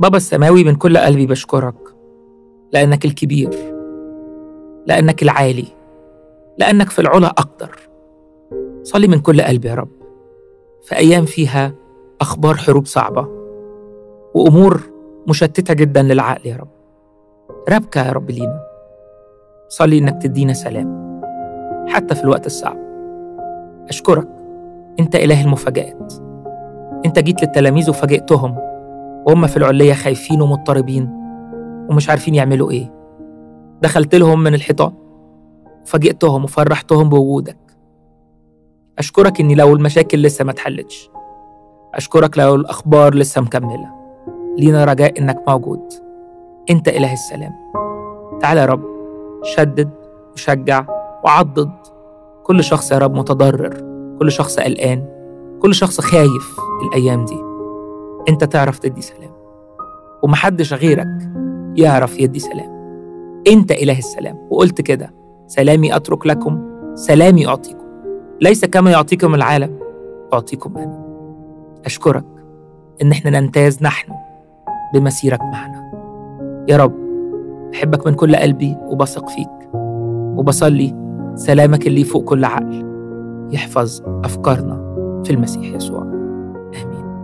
بابا السماوي من كل قلبي بشكرك لأنك الكبير لأنك العالي لأنك في العلا أقدر صلي من كل قلبي يا رب في أيام فيها أخبار حروب صعبة وأمور مشتتة جدا للعقل يا رب ربك يا رب لينا صلي إنك تدينا سلام حتى في الوقت الصعب أشكرك أنت إله المفاجآت أنت جيت للتلاميذ وفاجئتهم وهم في العلية خايفين ومضطربين ومش عارفين يعملوا إيه دخلت لهم من الحيطان وفاجئتهم وفرحتهم بوجودك أشكرك إني لو المشاكل لسه ما اتحلتش أشكرك لو الأخبار لسه مكملة لينا رجاء إنك موجود أنت إله السلام تعالى يا رب شدد وشجع وعضد كل شخص يا رب متضرر كل شخص قلقان كل شخص خايف الأيام دي أنت تعرف تدي سلام ومحدش غيرك يعرف يدي سلام أنت إله السلام وقلت كده سلامي أترك لكم سلامي أعطيكم ليس كما يعطيكم العالم أعطيكم أنا أشكرك إن إحنا نمتاز نحن بمسيرك معنا يا رب بحبك من كل قلبي وبثق فيك وبصلي سلامك اللي فوق كل عقل يحفظ أفكارنا في المسيح يسوع